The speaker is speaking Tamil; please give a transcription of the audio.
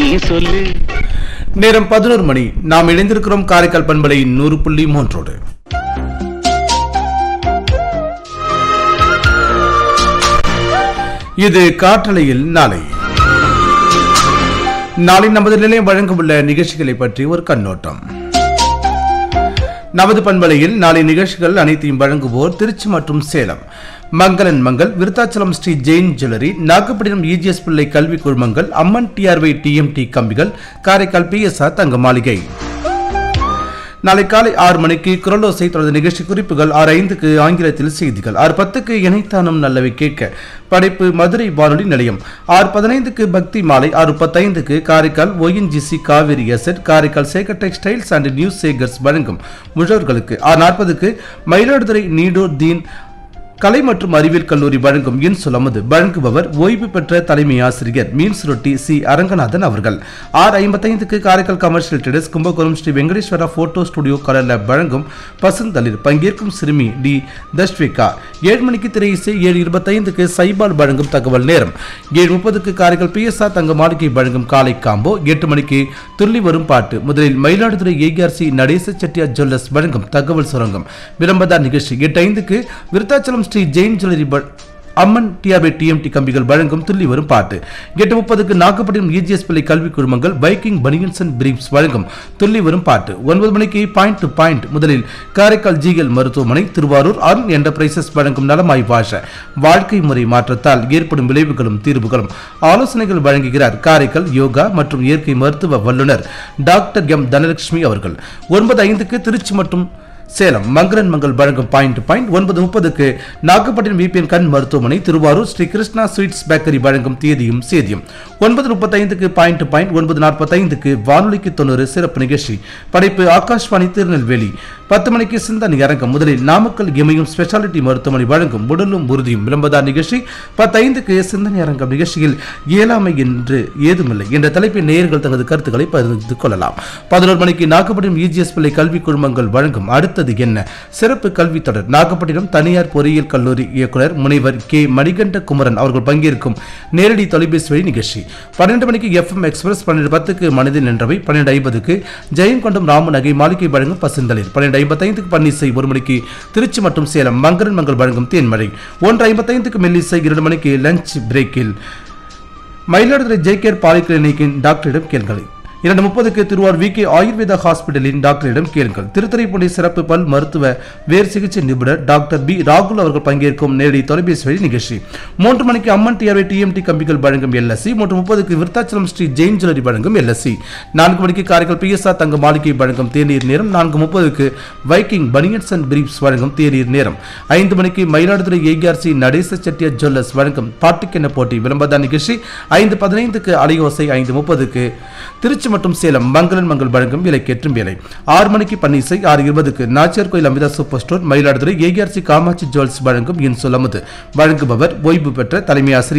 நீ சொல்லு நேரம் பதினோரு மணி நாம் இணைந்திருக்கிறோம் காரைக்கால் பண்பலை நூறு புள்ளி மூன்றோடு இது காற்றலையில் நாளை நாளை நமது நிலையம் வழங்கவுள்ள நிகழ்ச்சிகளை பற்றி ஒரு கண்ணோட்டம் நமது பண்பலையில் நாளை நிகழ்ச்சிகள் அனைத்தையும் வழங்குவோர் திருச்சி மற்றும் சேலம் மங்களன் மங்கள் விருத்தாச்சலம் ஸ்ரீ ஜெயின் ஜுவல்லரி நாகப்பட்டினம் இஜிஎஸ் பிள்ளை கல்வி குழுமங்கள் அம்மன் டிஆர்வை டிஎம்டி கம்பிகள் காரைக்கால் பிஎஸ்ஆர் தங்க மாளிகை நாளை காலை ஆறு மணிக்கு குரலோசை தொடர்ந்த நிகழ்ச்சி குறிப்புகள் ஆறு ஐந்துக்கு ஆங்கிலத்தில் செய்திகள் ஆறு பத்துக்கு இணைத்தானும் நல்லவை கேட்க படைப்பு மதுரை வானொலி நிலையம் ஆறு பதினைந்துக்கு பக்தி மாலை ஆறு பத்தைந்துக்கு Karaikal ONGC Kaveri Z Karaikal Sekar textiles and news Sekar's வழங்கும் முழவர்களுக்கு ஆறு நாற்பதுக்கு மயிலாடுதுறை நீடோ தீன் கலை மற்றும் அறிவியல் கல்லூரி வழங்கும் இன்சுலமது வழங்குபவர் ஓய்வு பெற்ற தலைமை ஆசிரியர் மீன்ஸ் ரொட்டி சி அரங்கநாதன் அவர்கள் ஆறு ஐம்பத்தைந்துக்கு Karaikal commercial traders Kumbakonam Sri Venkateswara photo studio colour lab வழங்கும் பசுந்தளிர் பங்கேற்கும் சிறுமி டி தஷ்விகா ஏழு மணிக்கு திரை இசை ஏழு இருபத்தைந்துக்கு சைபால் வழங்கும் தகவல் நேரம் ஏழு முப்பதுக்கு காரைக்கால் பிஎஸ்ஆர் தங்க மாளிகை வழங்கும் காலை காம்போ எட்டு மணிக்கு துள்ளி வரும் பாட்டு முதலில் மயிலாடுதுறை ஏஆர்சி நடேச செட்டியார் ஜுவல்லர்ஸ் வழங்கும் தகவல் சுரங்கம் விளம்பரதார் நிகழ்ச்சி எட்டு ஐந்துக்கு விருத்தாச்சலம் ஸ்ரீ ஜெயின் ஜுவல்லரி ப- அம்மன் டிஆர்பி டிஎம்டி கம்பிகள் வழங்கும் துள்ளி வரும் பாட்டு எட்டு முப்பதுக்கு நாகப்பட்டினம் இஜிஎஸ் பிள்ளை கல்வி குழுமங்கள் பைக்கிங் பனியன்ஸ் அண்ட் பிரீப்ஸ் வழங்கும் துள்ளி வரும் பாட்டு ஒன்பது மணிக்கு பாயிண்ட் டு பாயிண்ட் முதலில் காரைக்கால் ஜிஎல் மருத்துவமனை திருவாரூர் அருண் என்டர்பிரைசஸ் வழங்கும் நலமாய் வாஷ வாழ்க்கை முறை மாற்றத்தால் ஏற்படும் விளைவுகளும் தீர்வுகளும் ஆலோசனைகள் வழங்குகிறார் காரைக்கால் யோகா மற்றும் இயற்கை மருத்துவ வல்லுநர் டாக்டர் எம் தனலட்சுமி அவர்கள் ஒன்பது ஐந்துக்கு திருச்சி மற்றும் சேலம் மங்களன் மங்கள் வழங்கும் பாயிண்ட் பாயிண்ட் ஒன்பது முப்பதுக்கு நாகப்பட்டினம் விபிஎன் கண் மருத்துவமனை திருவாரூர் ஸ்ரீ கிருஷ்ணா ஸ்வீட்ஸ் பேக்கரி வழங்கும் தேதியும் சேதியும் ஒன்பது முப்பத்தைந்துக்கு பாயிண்ட் பாயிண்ட் ஒன்பது நாற்பத்தைந்துக்கு வானொலிக்கு தொண்ணூறு சிறப்பு நிகழ்ச்சி படைப்பு ஆகாஷ்வாணி திருநெல்வேலி பத்து மணிக்கு சிந்தனை அரங்கம் முதலில் நாமக்கல் இமயம் ஸ்பெஷாலிட்டி மருத்துவமனை வழங்கும் உடலும் உறுதியும் விளம்பதார் நிகழ்ச்சி பத்தைந்துக்கு சிந்தனை அரங்கம் நிகழ்ச்சியில் இயலாமை என்று ஏதுமில்லை என்ற தலைப்பில் நேயர்கள் தனது கருத்துக்களை பகிர்ந்து கொள்ளலாம் பதினோரு மணிக்கு நாகப்பட்டினம் இஜிஎஸ் பிள்ளை கல்வி குழுமங்கள் வழங்கும் அடுத்தது என்ன சிறப்பு கல்வி தொடர் நாகப்பட்டினம் தனியார் பொறியியல் கல்லூரி இயக்குனர் முனைவர் கே மணிகண்ட குமரன் அவர்கள் பங்கேற்கும் நேரடி தொலைபேசி வழி நிகழ்ச்சி பன்னெண்டு மணிக்கு எஃப்எம் எக்ஸ்பிரஸ் பன்னெண்டு பத்துக்கு மனிதன் என்றவை பன்னெண்டு ஐம்பதுக்கு ஜெயங்கொண்டம் ராமு நகை மாளிகை வழங்கும் பசுந்தளிர் பன்னெண்டு ஐம்பத்தைந்துக்கு பன்னிசை ஒரு மணிக்கு திருச்சி மற்றும் சேலம் மங்கரன் மங்கள் வழங்கும் தேன்மழை ஒன்று ஐம்பத்தைந்துக்கு மெல்லிசை இரண்டு மணிக்கு லஞ்ச் பிரேக்கில் மயிலாடுதுறை ஜேகேர் பாலிகிளினிக்கின் டாக்டரிடம் கேள்களை இரண்டு முப்பதுக்கு திருவாரூர் வி கே ஆயுர்வேதா ஹாஸ்பிட்டலின் டாக்டரிடம் கேளுங்கள் திருத்துறைப்பூண்டி சிறப்பு பல் மருத்துவ வேர் சிகிச்சை நிபுணர் டாக்டர் பி ராகுல் அவர்கள் பங்கேற்கும் நேரடி தொலைபேசி வழி நிகழ்ச்சி மூன்று மணிக்கு அம்மன் டிஆர்ஐ டிஎம்டி கம்பிகள் வழங்கும் எல்எஸ்சி மூன்று முப்பதுக்கு விருத்தாச்சலம் ஸ்ரீ ஜெயின் ஜுவல்லரி வழங்கும் எல்எஸ்சி நான்கு மணிக்கு காரைக்கால் பிஎஸ்ஆர் தங்க மாளிகை வழங்கும் தேநீர் நேரம் நான்கு முப்பதுக்கு வைக்கிங் பனியன்ஸ் அண்ட் பிரீப்ஸ் வழங்கும் தேநீர் நேரம் ஐந்து மணிக்கு மயிலாடுதுறை ஏஆர்சி நடேச செட்டியார் ஜுவல்லர்ஸ் வழங்கும் பாட்டுக்கென்ன போட்டி விளம்பர நிகழ்ச்சி ஐந்து பதினைந்துக்கு அலையோசை ஐந்து முப்பதுக்கு திருச்சி மற்றும் சேலம் மங்களன் மங்கள் வழங்கும் விலைக்கேற்றும் வேலை ஆறு மணிக்கு பன்னிசை ஆறு இருபதுக்கு Nachiyar Koil Amitha super store Mayiladuthurai ARC Kamakshi jewels வழங்கும் இன்சொல் அமுது வழங்குபவர் ஓய்வு பெற்ற தலைமை ஆசிரியர்